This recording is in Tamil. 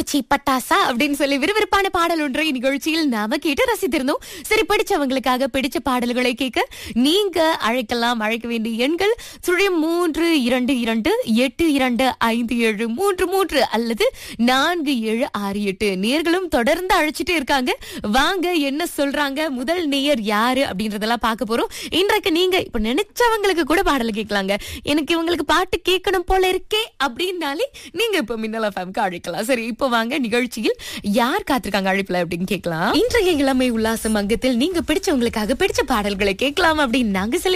பூச்சி பட்டாசா அப்படின்னு சொல்லி விறுவிறுப்பான பாடல் ஒன்றை நிகழ்ச்சியில் நாம கேட்டு ரசித்திருந்தோம் சரி பிடிச்சவங்களுக்காக பிடிச்ச பாடல்களை கேட்க நீங்க அழைக்கலாம் அழைக்க வேண்டிய எண்கள் சுழியம் மூன்று இரண்டு இரண்டு எட்டு இரண்டு ஐந்து ஏழு மூன்று மூன்று அல்லது நான்கு ஏழு ஆறு எட்டு நேர்களும் தொடர்ந்து அழைச்சிட்டே இருக்காங்க வாங்க என்ன சொல்றாங்க முதல் நேயர் யாரு அப்படின்றதெல்லாம் பார்க்க போறோம் இன்றைக்கு நீங்க இப்ப நினைச்சவங்களுக்கு கூட பாடல் கேட்கலாங்க எனக்கு இவங்களுக்கு பாட்டு கேட்கணும் போல இருக்கே அப்படின்னாலே நீங்க இப்ப மின்னல் எஃப்எம்க்கு அழைக்கலாம் சரி இப்போ வாங்க நிகழ்ச்சியில் யார் காத்திருக்காங்க அழைப்புல அப்படின்னு கேட்கலாம் இன்றைய இளமை உல்லாசம் அங்கத்தில் நீங்க பிடிச்சவங்களுக்காக பிடிச்ச பாடல்களை கேட்கலாம் அப்படின்னு நாங்க சொல்லி